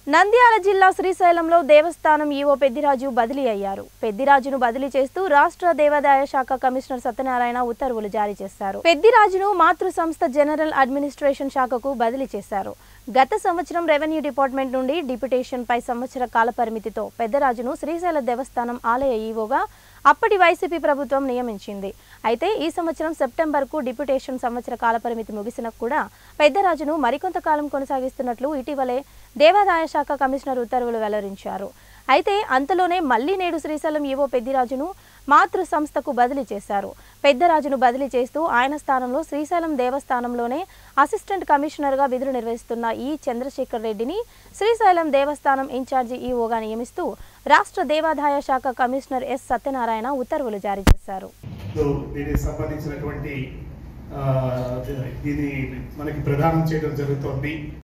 నంద్యాల జిల్లా శ్రీశైలంలో దేవస్థానం ఈవో పెద్దిరాజు బదిలీ అయ్యారు పెద్దిరాజును బదిలీ చేస్తూ రాష్ట్ర దేవాదాయ శాఖ కమిషనర్ సత్యనారాయణ ఉత్తర్వులు జారీ చేశారు పెద్దిరాజును మాతృ సంస్థ జనరల్ అడ్మినిస్ట్రేషన్ శాఖకు బదిలీ చేశారు గత సంవత్సరం రెవెన్యూ డిపార్ట్మెంట్ నుండి డిప్యుటేషన్ పై సంవత్సర కాల పరిమితితో పెద్దరాజును శ్రీశైల దేవస్థానం ఆలయ ఈవోగా అప్పటి వైసీపీ ప్రభుత్వం నియమించింది అయితే ఈ సంవత్సరం సెప్టెంబర్కు డిప్యుటేషన్ సంవత్సర కాలపరిమితి ముగిసిన కూడా పెద్దరాజును మరికొంతకాలం కొనసాగిస్తున్నట్లు ఇటీవలే దేవాదాయ శాఖ కమిషనర్ ఉత్తర్వులు వెల్లడించారు అయితే అంతలోనే మళ్లీ నేడు శ్రీశైలం ఈవో పెద్దిరాజును మాతృ సంస్థకు బదిలీ చేశారు పెద్దరాజును బదిలీ చేస్తూ ఆయన స్థానంలో శ్రీశైలం దేవస్థానంలోనే అసిస్టెంట్ కమిషనర్గా విధులు నిర్వహిస్తున్న ఈ చంద్రశేఖర్ రెడ్డిని శ్రీశైలం దేవస్థానం ఇన్ఛార్జి ఈవోగా నియమిస్తూ రాష్ట్ర దేవాదాయ శాఖ కమిషనర్ ఎస్ సత్యనారాయణ ఉత్తర్వులు జారీ చేశారు సో దీనికి సంబంధించినటువంటి ఆ, దీన్ని మనకి ప్రదానం చేయడం జరుగుతోంది